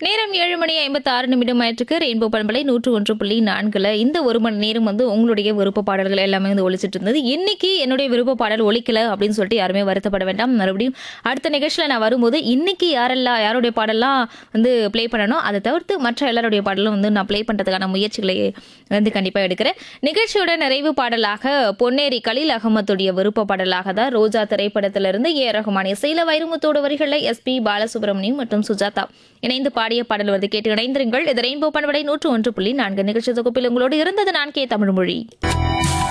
நேரம் ஏழு மணி ஐம்பத்தி ஆறு நிமிடம் ஆயிற்றுக்கு ரெயின்போ பண்பலை நூற்று ஒன்று புள்ளி நான்குல இந்த ஒரு மணி நேரம் வந்து உங்களுடைய விருப்ப பாடல்கள் எல்லாமே வந்து ஒழிச்சிட்டு இருந்தது இன்னைக்கு என்னுடைய விருப்ப பாடல் ஒழிக்கல அப்படின்னு சொல்லிட்டு யாருமே வருத்தப்பட வேண்டாம் மறுபடியும் அடுத்த நிகழ்ச்சியில் நான் வரும்போது இன்னைக்கு யாரெல்லாம் யாருடைய பாடல்லாம் வந்து ப்ளே பண்ணணும் அதை தவிர்த்து மற்ற எல்லாருடைய பாடலும் வந்து நான் ப்ளே பண்ணுறதுக்கான முயற்சிகளை வந்து கண்டிப்பாக எடுக்கிறேன் நிகழ்ச்சியோட நிறைவு பாடலாக பொன்னேரி கலீல் அகமத்துடைய விருப்ப பாடலாக தான் ரோஜா திரைப்படத்திலிருந்து ஏ ரகுமான் இசையில வைரமுத்தோட வரிகளில் எஸ்பி பாலசுப்ரமணியம் மற்றும் சுஜாதா இணைந்து பாடிய பாடல் வந்து கேட்டு இணைந்திருங்கள் இது ரெயின்போ பண்படை நூற்று ஒன்று புள்ளி நான்கு நிகழ்ச்சி தொகுப்பில் உங்களோடு இருந்தது நான் கே தமிழ்மொழி